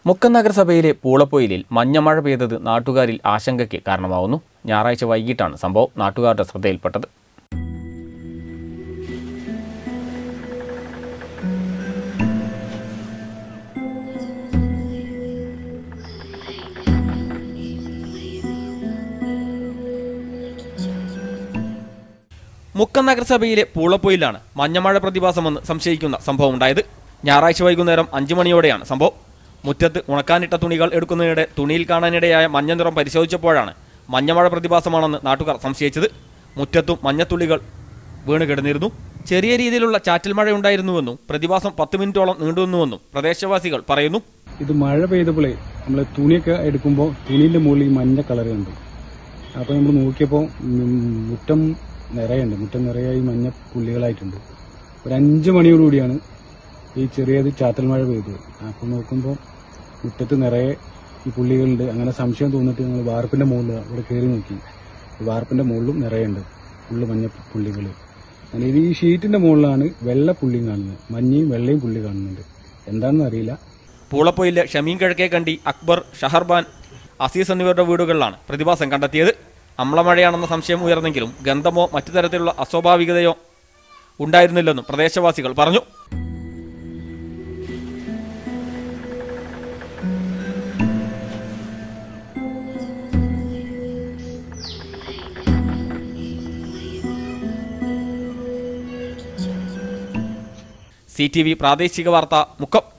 മുക്കം നഗരസഭയിലെ പൂളപ്പൊയിലിൽ മഞ്ഞമഴ പെയ്തത് നാട്ടുകാരിൽ ആശങ്കയ്ക്ക് കാരണമാവുന്നു ഞായറാഴ്ച വൈകിട്ടാണ് സംഭവം നാട്ടുകാരുടെ ശ്രദ്ധയിൽപ്പെട്ടത് മുക്കം നഗരസഭയിലെ പൂളപ്പൊയിലാണ് മഞ്ഞമഴ പ്രതിഭാസമെന്ന് സംശയിക്കുന്ന സംഭവം ഉണ്ടായത് ഞായറാഴ്ച വൈകുന്നേരം അഞ്ചു മണിയോടെയാണ് സംഭവം മുറ്റത്ത് ഉണക്കാനിട്ട തുണികൾ എടുക്കുന്നതിനിടെ തുണിയിൽ കാണാനിടയായ മഞ്ഞ നിറം പരിശോധിച്ചപ്പോഴാണ് മഞ്ഞമഴ പ്രതിഭാസമാണെന്ന് നാട്ടുകാർ സംശയിച്ചത് മുറ്റത്തും മഞ്ഞത്തുള്ളികൾ വീണ് കിടന്നിരുന്നു ചെറിയ രീതിയിലുള്ള ചാറ്റൽ മഴ ഉണ്ടായിരുന്നുവെന്നും പ്രതിഭാസം പത്ത് മിനിറ്റോളം നീണ്ടുവന്നുവെന്നും പ്രദേശവാസികൾ പറയുന്നു ഇത് മഴ പെയ്തപ്പോഴേ നമ്മൾ തുണിയൊക്കെ എടുക്കുമ്പോൾ തുണീൻ്റെ മുകളിൽ ഈ മഞ്ഞ കളർ കണ്ടു അപ്പോൾ നമ്മൾ നോക്കിയപ്പോൾ മുറ്റം നിറയുണ്ട് മുറ്റം നിറയെ ഈ മഞ്ഞ പുള്ളികളായിട്ടുണ്ട് ഒരു അഞ്ച് മണിയോടുകൂടിയാണ് ഈ ചെറിയത് ചാത്തൽ മഴ പെയ്തത് അപ്പോൾ നോക്കുമ്പോൾ മുറ്റത്ത് നിറയെ ഈ പുള്ളികളുണ്ട് അങ്ങനെ സംശയം തോന്നിട്ട് ഞങ്ങൾ വാർപ്പിൻ്റെ മുകളിൽ അവിടെ കയറി നോക്കി ഈ വാർപ്പിൻ്റെ മുകളിലും നിറയുണ്ട് ഫുള്ള് മഞ്ഞ പുള്ളികൾ അങ്ങനെ ഇത് ഈ ഷീറ്റിൻ്റെ മുകളിലാണ് വെള്ള പുള്ളിയും കാണുന്നത് മഞ്ഞയും വെള്ളയും പുള്ളി കാണുന്നുണ്ട് എന്താണെന്ന് അറിയില്ല പൂളപ്പൊയിലെ ഷമീൻ കിഴക്കേ കണ്ടി അക്ബർ ഷഹർബാൻ അസീസ് എന്നിവരുടെ വീടുകളിലാണ് പ്രതിഭാസം കണ്ടെത്തിയത് അമ്ലമഴയാണെന്ന സംശയം ഉയർന്നെങ്കിലും ഗന്ധമോ മറ്റു തരത്തിലുള്ള അസ്വാഭാവികതയോ ഉണ്ടായിരുന്നില്ലെന്നും പ്രദേശവാസികൾ പറഞ്ഞു സി ടി വി പ്രാദേശിക വാർത്ത മുക്കം